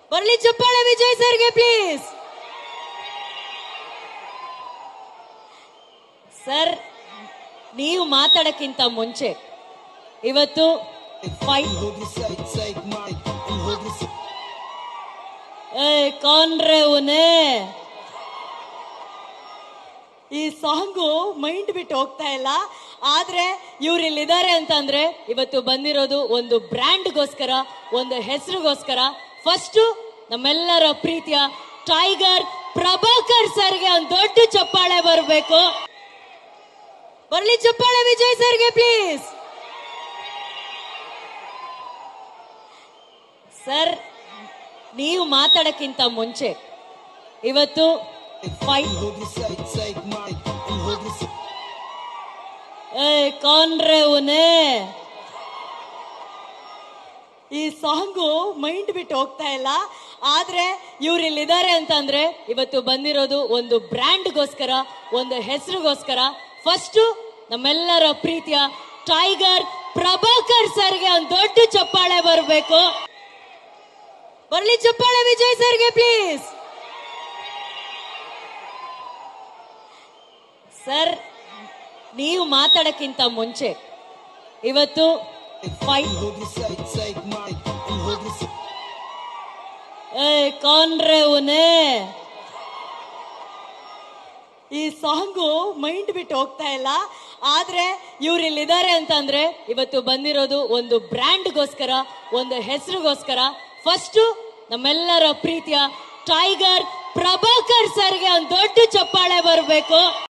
ಬರ್ಲಿ ಚಪ್ಪಾಳೆ ವಿಜಯ್ ಸರ್ಗೆ ಪ್ಲೀಸ್ ಸರ್ ನೀವು ಮಾತಾಡಕ್ಕಿಂತ ಮುಂಚೆ ಇವತ್ತು ಫೈಟ್ ಏ ಕಾನ್ರೆ ಉನೇ ಈ ಸಾಂಗು ಮೈಂಡ್ ಬಿಟ್ಟು ಹೋಗ್ತಾ ಇಲ್ಲ ಆದ್ರೆ ಇವ್ರು ಇಲ್ಲಿದ್ದಾರೆ ಅಂತಂದ್ರೆ ಇವತ್ತು ಬಂದಿರೋದು ಒಂದು ಬ್ರ್ಯಾಂಡ್ಗೋಸ್ಕರ ಒಂದು ಹೆಸರಿಗೋಸ್ಕರ ಫಸ್ಟ್ ನಮ್ಮೆಲ್ಲರ ಪ್ರೀತಿಯ ಟೈಗರ್ ಪ್ರಭಾಕರ್ ಸರ್ಗೆ ಒಂದು ದೊಡ್ಡ ಚಪ್ಪಾಳೆ ಬರಬೇಕು ಬರ್ಲಿ ಚಪ್ಪಾಳೆ ವಿಜಯ್ ಸರ್ಗೆ ಪ್ಲೀಸ್ ಸರ್ ನೀವು ಮಾತಾಡಕ್ಕಿಂತ ಮುಂಚೆ ಇವತ್ತು ಫೈಟ್ ಏ ಕಾನ್ರೆ ಉನೇ ಈ ಸಾಂಗು ಮೈಂಡ್ ಬಿಟ್ಟು ಹೋಗ್ತಾ ಇಲ್ಲ ಆದ್ರೆ ಇವ್ರು ಇಲ್ಲಿದ್ದಾರೆ ಅಂತಂದ್ರೆ ಇವತ್ತು ಬಂದಿರೋದು ಒಂದು ಬ್ರ್ಯಾಂಡ್ಗೋಸ್ಕರ ಒಂದು ಹೆಸರಿಗೋಸ್ಕರ ಫಸ್ಟ್ ನಮ್ಮೆಲ್ಲರ ಪ್ರೀತಿಯ ಟೈಗರ್ ಪ್ರಭಾಕರ್ ಸರ್ಗೆ ಒಂದು ದೊಡ್ಡ ಚಪ್ಪಾಳೆ ಬರಬೇಕು ಬರ್ಲಿ ಚಪ್ಪಾಳೆ ವಿಜಯ್ ಸರ್ಗೆ ಪ್ಲೀಸ್ ಸರ್ ನೀವು ಮಾತಾಡಕ್ಕಿಂತ ಮುಂಚೆ ಇವತ್ತು ಫೈಟ್ ಏ ಕಾನ್ರೆ ಉನೇ ಈ ಸಾಂಗು ಮೈಂಡ್ ಬಿಟ್ಟು ಹೋಗ್ತಾ ಇಲ್ಲ ಆದ್ರೆ ಇವ್ರು ಇಲ್ಲಿದ್ದಾರೆ ಅಂತಂದ್ರೆ ಇವತ್ತು ಬಂದಿರೋದು ಒಂದು ಬ್ರ್ಯಾಂಡ್ಗೋಸ್ಕರ ಒಂದು ಹೆಸರಿಗೋಸ್ಕರ ಫಸ್ಟ್ ನಮ್ಮೆಲ್ಲರ ಪ್ರೀತಿಯ ಟೈಗರ್ ಪ್ರಭಾಕರ್ ಸರ್ಗೆ ಒಂದು ದೊಡ್ಡ ಚಪ್ಪಾಳೆ ಬರಬೇಕು